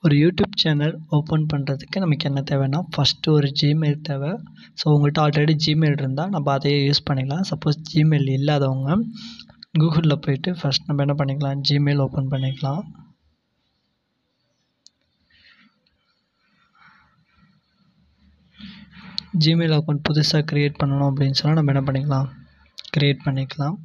ஒரு YouTube channel open பண்ணுறதுக்கு நமக்கு என்ன தேவைன்னா ஃபஸ்ட்டு ஒரு ஜிமெயில் தேவை ஸோ உங்கள்கிட்ட ஆல்ரெடி ஜிமெயில் இருந்தால் நம்ம அதையே யூஸ் பண்ணிக்கலாம் சப்போஸ் ஜிமெயில் இல்லாதவங்க கூகுளில் போயிட்டு ஃபஸ்ட் நம்ம என்ன பண்ணிக்கலாம் ஜிமெயில் ஓப்பன் பண்ணிக்கலாம் ஜிமெயில் அக்கௌண்ட் புதுசாக க்ரியேட் பண்ணணும் அப்படின்னு சொன்னால் நம்ம என்ன பண்ணிக்கலாம் க்ரியேட் பண்ணிக்கலாம்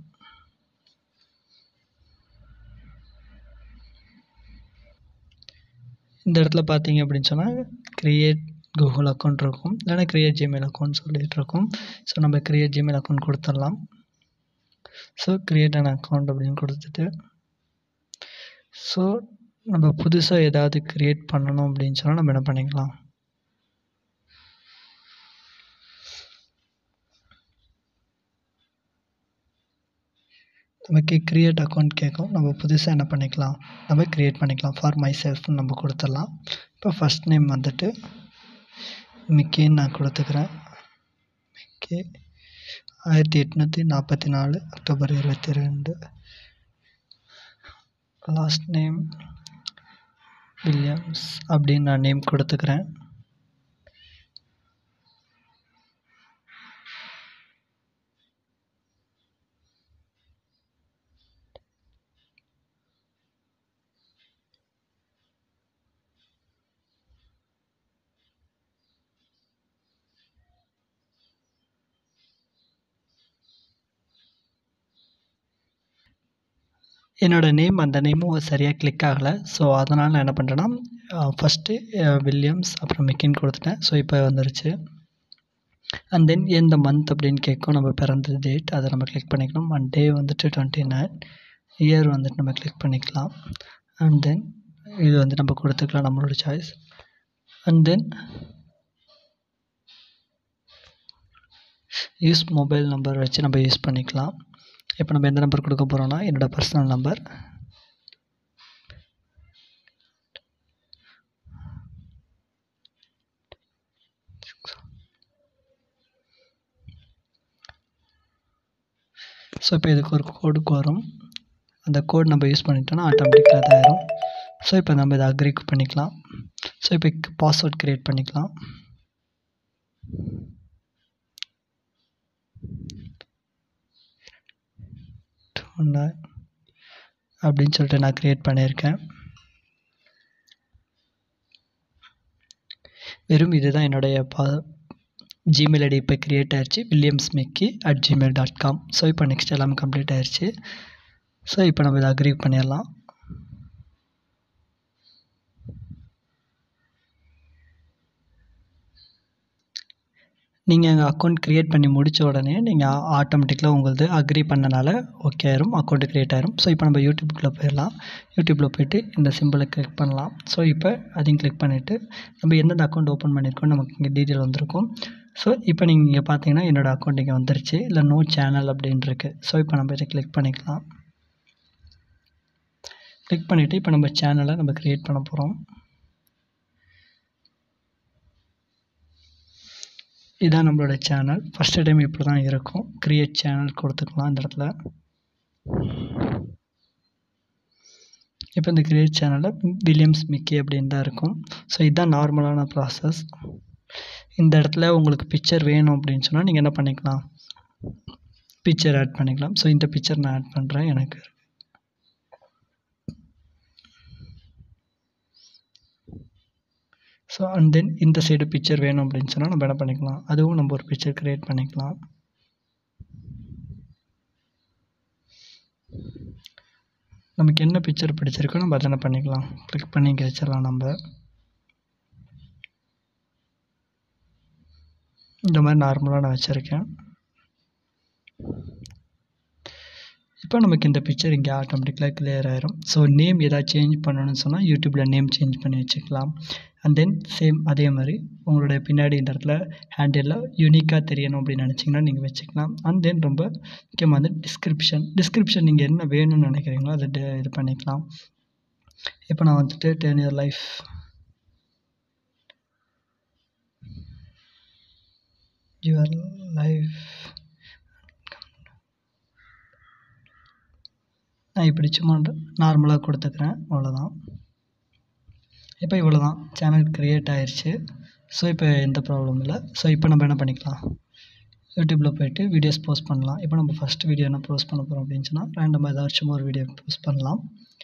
இந்த இடத்துல பார்த்தீங்க அப்படின்னு சொன்னால் க்ரியேட் கூகுள் அக்கௌண்ட் இருக்கும் இல்லைனா க்ரியேட் ஜிமெயில் அக்கௌண்ட் சொல்லிகிட்டு இருக்கும் ஸோ நம்ம க்ரியேட் ஜிமெயில் அக்கௌண்ட் கொடுத்துடலாம் ஸோ க்ரியேட் அன் அக்கௌண்ட் அப்படின்னு கொடுத்துட்டு ஸோ நம்ம புதுசாக ஏதாவது க்ரியேட் பண்ணணும் அப்படின்னு சொன்னால் நம்ம என்ன பண்ணிக்கலாம் நமக்கு க்ரியேட் அக்கௌண்ட் கேட்கும் நம்ம புதுசாக என்ன பண்ணிக்கலாம் நம்ம க்ரியேட் பண்ணிக்கலாம் ஃபார் மை செல்ஃப்னு நம்ம கொடுத்துடலாம் இப்போ ஃபஸ்ட் நேம் வந்துட்டு மிக்கின்னு நான் கொடுத்துக்கிறேன் மிக்கி ஆயிரத்தி எட்நூற்றி நாற்பத்தி நாலு அக்டோபர் இருபத்தி ரெண்டு லாஸ்ட் நேம் வில்லியம்ஸ் அப்படின்னு நான் நேம் கொடுத்துக்கிறேன் என்னோடய நேம் அந்த நேமும் சரியாக கிளிக் ஆகலை ஸோ அதனால் நான் என்ன பண்ணுறேன்னா ஃபஸ்ட்டு வில்லியம்ஸ் அப்புறம் மிக்கின்னு கொடுத்துட்டேன் ஸோ இப்போ வந்துருச்சு அண்ட் தென் எந்த மந்த் அப்படின்னு கேட்கும் நம்ம பிறந்த டேட் அதை நம்ம கிளிக் பண்ணிக்கணும் அண்ட் டே வந்துட்டு டுவெண்ட்டி நைன் இயர் வந்துட்டு நம்ம கிளிக் பண்ணிக்கலாம் அண்ட் தென் இது வந்து நம்ம கொடுத்துக்கலாம் நம்மளோட choice and then use mobile number வச்சு நம்ம யூஸ் பண்ணிக்கலாம் இப்போ நம்ம எந்த நம்பர் கொடுக்க போகிறோம்னா என்னோடய பர்சனல் நம்பர் ஸோ இப்போ இதுக்கு ஒரு கோடுக்கு வரும் அந்த கோட் நம்ம யூஸ் பண்ணிட்டோம்னா ஆட்டோமேட்டிக்காக அதாயிரும் ஸோ இப்போ நம்ம இதை அக்ரி பண்ணிக்கலாம் ஸோ இப்போ பாஸ்வேர்ட் க்ரியேட் பண்ணிக்கலாம் ஒன்று அப்படின்னு சொல்லிட்டு நான் க்ரியேட் பண்ணியிருக்கேன் வெறும் இதுதான் என்னுடைய பா ஜிமெயில் ஐடி இப்போ க்ரியேட் ஆயிடுச்சு Williams Mickey at Gmail dot com so இப்போ நெக்ஸ்ட் எல்லாமே கம்ப்ளீட் ஆயிடுச்சு ஸோ இப்போ நம்ம இதை அக்ரி பண்ணிடலாம் நீங்கள் எங்கள் அக்கௌண்ட் க்ரியேட் பண்ணி முடித்த உடனே நீங்கள் ஆட்டோமேட்டிக்கலாக உங்களது அக்ரி பண்ணனால ஓகே ஆயிரும் அக்கௌண்ட்டு க்ரியேட் ஆயிரும் ஸோ இப்போ நம்ம யூடியூப்குள்ளே போயிடலாம் யூடியூப்பில் போய்ட்டு இந்த சிம்பிளை கிளிக் பண்ணலாம் ஸோ இப்போ அதையும் கிளிக் பண்ணிவிட்டு நம்ம எந்தெந்த அக்கௌண்ட் ஓப்பன் பண்ணியிருக்கோம் நமக்கு இங்கே டீட்டெயில் வந்திருக்கும் ஸோ இப்போ நீங்கள் இங்கே பார்த்தீங்கன்னா என்னோடய அக்கௌண்ட் இங்கே வந்துருச்சு இல்லை நோ சேனல் அப்படின்னு இருக்குது ஸோ இப்போ நம்ம இதை கிளிக் பண்ணிக்கலாம் கிளிக் பண்ணிவிட்டு இப்போ நம்ம சேனலை நம்ம க்ரியேட் பண்ண போகிறோம் இதான் நம்மளோட சேனல் ஃபஸ்ட்டு டைம் இப்படி தான் இருக்கும் க்ரியேட் சேனல் கொடுத்துக்கலாம் இந்த இடத்துல இப்போ இந்த க்ரியேட் சேனலில் வில்லியம்ஸ் மிக்கி அப்படின்னு தான் இருக்கும் ஸோ இதுதான் நார்மலான ப்ராசஸ் இந்த இடத்துல உங்களுக்கு பிக்சர் வேணும் அப்படின்னு சொன்னால் நீங்கள் என்ன பண்ணிக்கலாம் பிக்சர் ஆட் பண்ணிக்கலாம் ஸோ இந்த பிக்சர் நான் ஆட் பண்ணுறேன் எனக்கு ஸோ அண்ட் தென் இந்த சைடு பிக்சர் வேணும் அப்படின்னு சொன்னால் நம்ம என்ன பண்ணிக்கலாம் அதுவும் நம்ம ஒரு பிக்சர் க்ரியேட் பண்ணிக்கலாம் நமக்கு என்ன பிக்சர் பிடிச்சிருக்கோ நம்ம அதை என்ன பண்ணிக்கலாம் கிளிக் பண்ணி இங்கே வச்சிடலாம் நம்ம இந்த மாதிரி நார்மலாக நான் வச்சுருக்கேன் இப்போ நமக்கு இந்த பிக்சர் இங்கே ஆட்டோமேட்டிக்கலாக கிளியர் ஆயிரும் ஸோ நேம் எதாவது சேஞ்ச் பண்ணணும்னு சொன்னால் யூடியூப்பில் நேம் சேஞ்ச் பண்ணி வச்சுக்கலாம் அண்ட் தென் சேம் அதே மாதிரி உங்களுடைய பின்னாடி இந்த இடத்துல ஹேண்டிலில் யூனிக்காக தெரியணும் அப்படின்னு நினச்சிங்கன்னா நீங்கள் வச்சுக்கலாம் அண்ட் தென் ரொம்ப முக்கியமாக வந்து டிஸ்கிரிப்ஷன் டிஸ்கிரிப்ஷன் நீங்கள் என்ன வேணும்னு நினைக்கிறீங்களோ அதை இது பண்ணிக்கலாம் இப்போ நான் வந்துட்டு ten year life your life நான் இப்படி சும்மா நார்மலாக கொடுத்துக்கிறேன் அவ்வளோதான் இப்போ இவ்வளோ தான் சேனல் க்ரியேட் ஆயிருச்சு ஸோ இப்போ எந்த ப்ராப்ளமும் இல்லை ஸோ இப்போ நம்ம என்ன பண்ணிக்கலாம் யூடியூப்பில் போயிட்டு வீடியோஸ் போஸ்ட் பண்ணலாம் இப்போ நம்ம ஃபஸ்ட் வீடியோ என்ன போஸ்ட் பண்ண போகிறோம் அப்படின்னு சொன்னால் ரேண்டமாக ஏதாச்சும் ஒரு வீடியோ போஸ்ட் பண்ணலாம்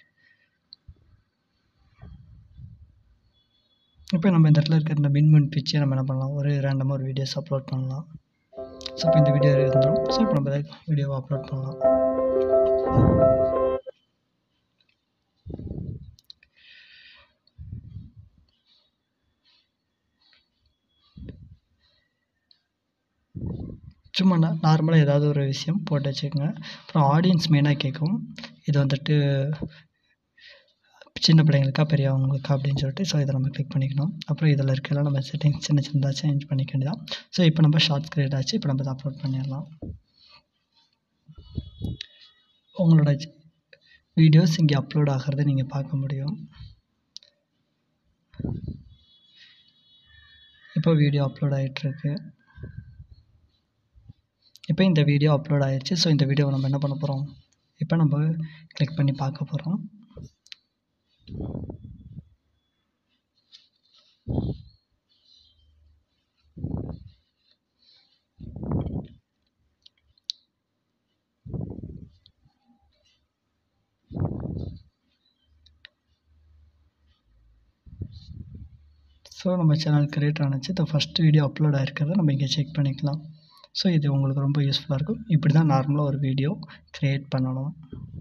இப்போ நம்ம இந்த இடத்துல இருக்கிற இந்த மின்மின் பிச்சை நம்ம என்ன பண்ணலாம் ஒரு ரேண்டமாக ஒரு வீடியோஸ் அப்லோட் பண்ணலாம் ஸோ இப்போ இந்த வீடியோ இருந்துடும் ஸோ இப்போ நம்ம வீடியோவை அப்லோட் பண்ணலாம் சும்மா நா நார்மலாக ஏதாவது ஒரு விஷயம் போட்டு வச்சுக்கோங்க அப்புறம் ஆடியன்ஸ் மெயினாக கேட்கும் இது வந்துட்டு சின்ன பிள்ளைங்களுக்கா பெரியவங்களுக்கா அப்படின்னு சொல்லிட்டு ஸோ இதை நம்ம கிளிக் பண்ணிக்கணும் அப்புறம் இதில் இருக்கலாம் நம்ம செட்டிங்ஸ் சின்ன சின்னதாக சேஞ்ச் பண்ணிக்க வேண்டியதான் ஸோ இப்போ நம்ம ஷார்ட்ஸ் கிரியேட் ஆச்சு இப்போ நம்ம இதை அப்லோட் பண்ணிடலாம் உங்களோட வீடியோஸ் இங்கே அப்லோட் ஆகிறத நீங்கள் பார்க்க முடியும் இப்போ வீடியோ அப்லோட் ஆகிட்டுருக்கு இப்போ இந்த வீடியோ அப்லோட் ஆயிடுச்சு ஸோ இந்த வீடியோவை நம்ம என்ன பண்ண போகிறோம் இப்போ நம்ம கிளிக் பண்ணி பார்க்க போகிறோம் ஸோ நம்ம சேனல் கிரியேட் ஆனிச்சு இந்த ஃபஸ்ட் வீடியோ அப்லோட் ஆகிருக்கிறத நம்ம இங்கே செக் பண்ணிக்கலாம் ஸோ இது உங்களுக்கு ரொம்ப யூஸ்ஃபுல்லாக இருக்கும் இப்படி தான் நார்மலாக ஒரு வீடியோ க்ரியேட் பண்ணணும்